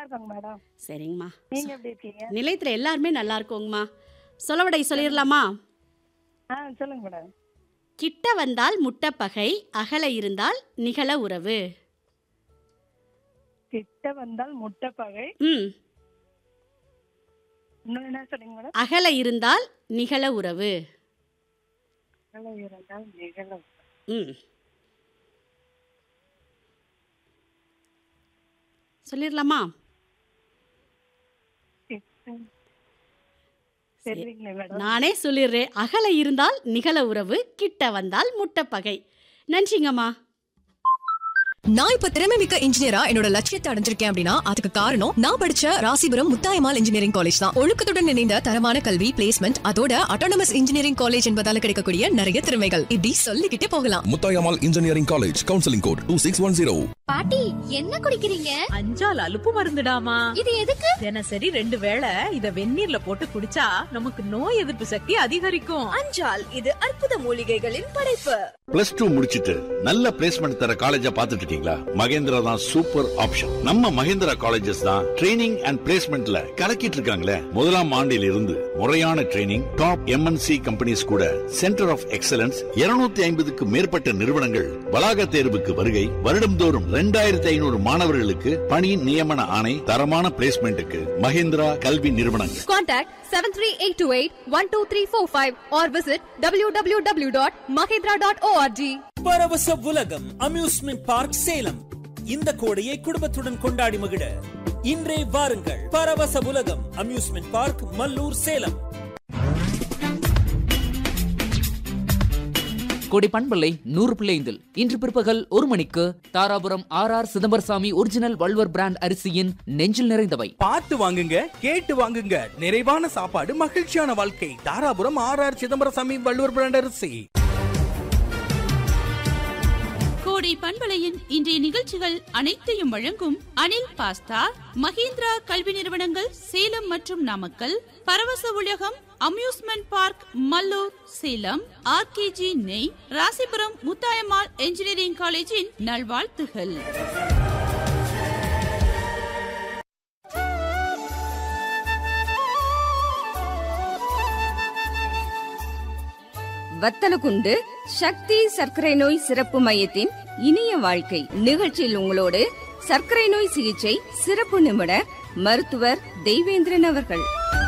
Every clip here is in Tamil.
இருக்கோங்க மேடம் சரிங்கம்மா நீங்க எப்படி இருக்கீங்க நிலையத்தில் எல்லாருமே நல்லா இருக்கோங்கம்மா சொலவடை சொல்லிடலாமா ஆ சொல்லுங்க மேடம் கிட்ட வந்தால் முட்டப்பகை அகல இருந்தால் நிகழ உறவு கிட்ட வந்தால் முட்டை பகை ம் இன்னும் என்ன சொன்னீங்க மேடம் அகல இருந்தால் நிகழ உறவு நிகழ இருந்தால் நிகழும் ம் சொல்லிடலாமா கிட்ட- தெரியலீங்களே மேடம் நானே சொல்லிடுறேன் அகல இருந்தால் நிகழ உறவு கிட்ட வந்தால் முட்டப்பகை நன்றிங்கம்மா நான் இப்ப திறமை மிக்க இன்ஜினியரா என்னோட லட்சியத்தை அடைஞ்சிருக்கேன் அப்படின்னா அதுக்கு காரணம் நான் படிச்ச ராசிபுரம் முத்தாயமால் இன்ஜினியரிங் காலேஜ் தான் ஒழுக்கத்துடன் இணைந்த தரமான கல்வி பிளேஸ்மெண்ட் அதோட அட்டானமஸ் இன்ஜினியரிங் காலேஜ் என்பதால கிடைக்கக்கூடிய நிறைய திறமைகள் இப்படி சொல்லிக்கிட்டே போகலாம் Muthayammal engineering college counselling code two six one zero பாட்டி என்ன குடிக்கிறீங்க அஞ்சால் அலுப்பு மருந்துடாமா இது எதுக்கு தினசரி ரெண்டு வேளை இத வெந்நீர்ல போட்டு குடிச்சா நமக்கு நோய் எதிர்ப்பு சக்தி அதிகரிக்கும் அஞ்சால் இது அற்புத மூலிகைகளின் படைப்பு பிளஸ் டூ முடிச்சிட்டு நல்ல பிளேஸ்மெண்ட் தர காலேஜா பாத்துட்டு இருக்கீங்களா மகேந்திரா தான் சூப்பர் ஆப்ஷன் நம்ம மகேந்திரா காலேஜஸ் தான் ட்ரைனிங் அண்ட் பிளேஸ்மெண்ட்ல கலக்கிட்டு இருக்காங்களே முதலாம் ஆண்டில் இருந்து முறையான ட்ரைனிங் டாப் எம்என்சி கம்பெனிஸ் கூட சென்டர் ஆஃப் எக்ஸலன்ஸ் 250 ஐம்பதுக்கு மேற்பட்ட நிறுவனங்கள் வளாக தேர்வுக்கு வருகை வருடம்தோறும் ரெண்டாயிரத்தி ஐநூறு மாணவர்களுக்கு பணி நியமன ஆணை தரமான பிளேஸ்மெண்ட்டுக்கு மகேந்திரா கல்வி நிறுவனங்கள் contact seven three eight two eight one two three four five or visit W W W dot Mahendra dot ORG Paravasa Ulagam amusement park Salem இந்த கோடையை குடும்பத்துடன் கொண்டாடி மகிழ இன்றே வாருங்கள் பரவச உலகம் அம்யூஸ்மெண்ட் பார்க் மல்லூர் சேலம் கொடி பண்பலை நூறு பிள்ளைந்தில் இன்று பிற்பகல் ஒரு மணிக்கு Dharapuram R R Chidambarasamy original Valluvar brand அரிசியின் நெஞ்சில் நிறைந்தவை பார்த்து வாங்குங்க கேட்டு வாங்குங்க நிறைவான சாப்பாடு மகிழ்ச்சியான வாழ்க்கை Dharapuram R R Chidambarasamy Valluvar brand அரிசி கோடை பண்பலையின் இன்றைய நிகழ்ச்சிகள் அனைத்தையும் வழங்கும் அனில் பாஸ்தா மகேந்திரா கல்வி நிறுவனங்கள் சேலம் மற்றும் Namakkal Paravasa Ulagam amusement park Mallur Salem RKG நெய் ராசிபுரம் முத்தாயம்மாள் என்ஜினியரிங் காலேஜின் நல்வாழ்த்துகள் வத்தலகுண்டு சக்தி சர்க்கரை நோய் சிறப்பு மையத்தின் இனிய வாழ்க்கை நிகழ்ச்சியில் உங்களோடு சர்க்கரை நோய் சிகிச்சை சிறப்பு நிபுணர் மருத்துவர் தெய்வேந்திரன் அவர்கள்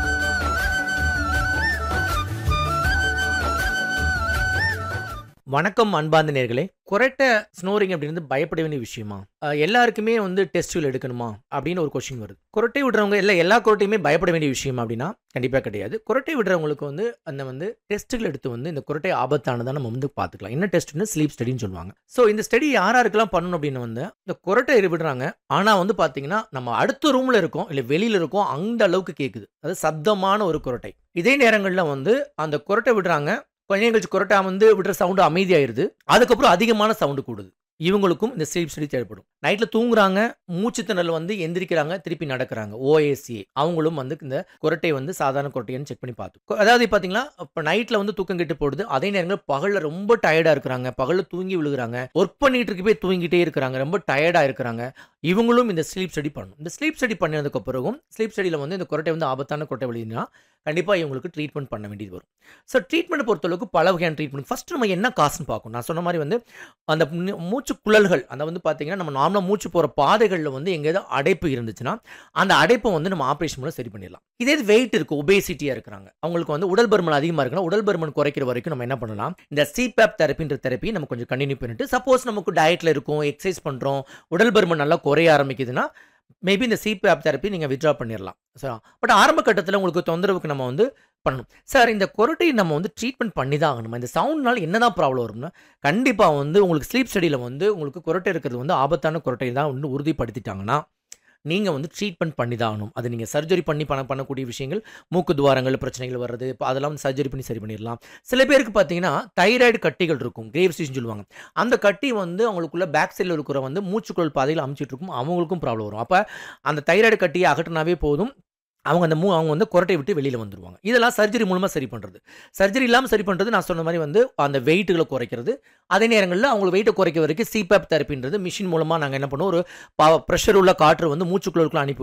வணக்கம் அன்பார்ந்த நேர்களே குறைட்ட ஸ்னோரிங் அப்படின்றது பயப்பட வேண்டிய விஷயமா அஹ் எல்லாருக்குமே வந்து டெஸ்டில் எடுக்கணுமா அப்படின்னு ஒரு கொஸ்டின் வருது குரட்டை விடுறவங்க இல்லை எல்லா குரட்டையுமே பயப்பட வேண்டிய விஷயம் அப்படின்னா கண்டிப்பாக கிடையாது குரட்டை விடுறவங்களுக்கு வந்து அந்த வந்து டெஸ்ட்டுகள் எடுத்து வந்து இந்த குரட்டை ஆபத்தானதாக நம்ம வந்து பார்த்துக்கலாம் என்ன டெஸ்ட்னு ஸ்லீப் ஸ்டடின்னு சொல்லுவாங்க ஸோ இந்த ஸ்டடி யார் யாருக்கெல்லாம் பண்ணணும் அப்படின்னு வந்து இந்த குரட்டை விடுறாங்க ஆனால் வந்து பார்த்தீங்கன்னா நம்ம அடுத்த ரூமில் இருக்கோம் இல்லை வெளியில் இருக்கோம் அந்த அளவுக்கு கேட்குது அது சப்தமான ஒரு குரட்டை இதே நேரங்களில் வந்து அந்த குரட்டை விடுறாங்க கொஞ்ச நேரம் கழிச்சு குரட்டா வந்து விடுற சவுண்டு அமைதியாயிருது அதுக்கப்புறம் அதிகமான சவுண்டு கூடுது இவங்களுக்கும் இந்த ஸ்லீப் ஸ்டடி தேவைப்படும் நைட்டில் தூங்குறாங்க மூச்சு திணறல் வந்து எந்திரிக்கிறாங்க திருப்பி நடக்கிறாங்க ஓஏசிஏ அவங்களும் வந்து இந்த குரட்டை வந்து சாதாரண குரட்டைன்னு செக் பண்ணி பார்த்து அதாவது பார்த்தீங்கன்னா இப்போ நைட்டில் வந்து தூக்கம் கெட்டு போடுது அதே நேரங்கள் பகலில் ரொம்ப டயர்டாக இருக்கிறாங்க பகலில் தூங்கி விழுகிறாங்க ஒர்க் பண்ணிட்டு இருக்க போய் தூங்கிட்டே இருக்கிறாங்க ரொம்ப டயர்டாக இருக்கிறாங்க இவங்களும் இந்த ஸ்லீப் ஸ்டடி பண்ணணும் இந்த ஸ்லீப் ஸ்டடி பண்ணதுக்கு பிறகும் ஸ்லீப் ஸ்டடியில் வந்து இந்த குரட்டை வந்து ஆபத்தான குரட்டை வழினா கண்டிப்பாக இவங்களுக்கு ட்ரீட்மெண்ட் பண்ண வேண்டியது வரும் ஸோ ட்ரீட்மெண்ட் பொறுத்தளவுக்கு பல வகையான ட்ரீட்மெண்ட் ஃபர்ஸ்ட் நம்ம என்ன காசுன்னு பார்க்கணும் நான் சொன்ன மாதிரி வந்து அந்த மூ- மூச்சு குழல்கள் அந்த வந்து பார்த்தீங்கன்னா நம்ம நார்மலாக மூச்சு போகிற பாதைகளில் வந்து எங்கேயாவது அடைப்பு இருந்துச்சுன்னா அந்த அடைப்பை வந்து நம்ம ஆப்ரேஷன் மூலம் சரி பண்ணிடலாம் இதே வெயிட் இருக்குது ஒபேசிட்டியாக இருக்கிறாங்க அவங்களுக்கு வந்து உடல் பருமன் அதிகமாக இருக்குன்னா உடல் பருமன் குறைக்கிற வரைக்கும் நம்ம என்ன பண்ணலாம் இந்த சிபேப் தெரப்பின்ற தெரப்பி நம்ம கொஞ்சம் கண்டினியூ பண்ணிட்டு சப்போஸ் நமக்கு டயட்டில் இருக்கும் எக்ஸசைஸ் பண்ணுறோம் உடல் பருமன் நல்லா குறைய ஆரம்பிக்குதுன்னா மேபி இந்த சிபிஆப் தெரப்பி நீங்கள் வித்ட்ரா பண்ணிடலாம் ஸோ பட் ஆரம்ப கட்டத்தில் உங்களுக்கு தொந்தரவுக்கு நம்ம வந்து பண்ணணும் சார் இந்த குரட்டை நம்ம வந்து ட்ரீட்மெண்ட் பண்ணி தான் ஆகணுமா இந்த சவுண்ட்னால என்னதான் ப்ராப்ளம் வரும்னா கண்டிப்பாக வந்து உங்களுக்கு ஸ்லீப் ஸ்டடியில் வந்து உங்களுக்கு குரட்டை இருக்கிறது வந்து ஆபத்தான குரட்டை தான் வந்து உறுதிப்படுத்திட்டாங்கன்னா நீங்கள் வந்து ட்ரீட்மெண்ட் பண்ணி தான் ஆகணும் அது நீங்கள் சர்ஜரி பண்ணி பண்ண பண்ணக்கூடிய விஷயங்கள் மூக்கு துவாரங்கள் பிரச்சனைகள் வர்றது இப்போ அதெல்லாம் வந்து சர்ஜரி பண்ணி சரி பண்ணிடலாம் சில பேருக்கு பார்த்தீங்கன்னா தைராய்டு கட்டிகள் இருக்கும் கிரேவ் ஸ்டேஜ்னு சொல்லுவாங்க அந்த கட்டி வந்து அவங்களுக்குள்ள பேக் சைடில் இருக்கிற வந்து மூச்சுக்குழல் பாதையில் அமைச்சிட்டு இருக்கும் அவங்களுக்கும் ப்ராப்ளம் வரும் அப்போ அந்த தைராய்டு கட்டியை அகற்றினாவே போதும் அவங்க அந்த மூ அவங்க வந்து குரட்டை விட்டு வெளியில் வந்துருவாங்க இதெல்லாம் சர்ஜரி மூலமாக சரி பண்ணுறது சர்ஜரி இல்லாமல் சரி பண்ணுறது நான் சொன்ன மாதிரி வந்து அந்த வெயிட்டுகளை குறைக்கிறது அதே நேரங்களில் அவங்களுக்கு வெயிட்டை குறைக்க வரைக்கும் சிபேப் தெரப்பின்றது மிஷின் மூலமாக நாங்கள் என்ன பண்ணுவோம் ஒரு ப்ரெஷர் உள்ள காற்று வந்து மூச்சுக்குள்ளே அனுப்பி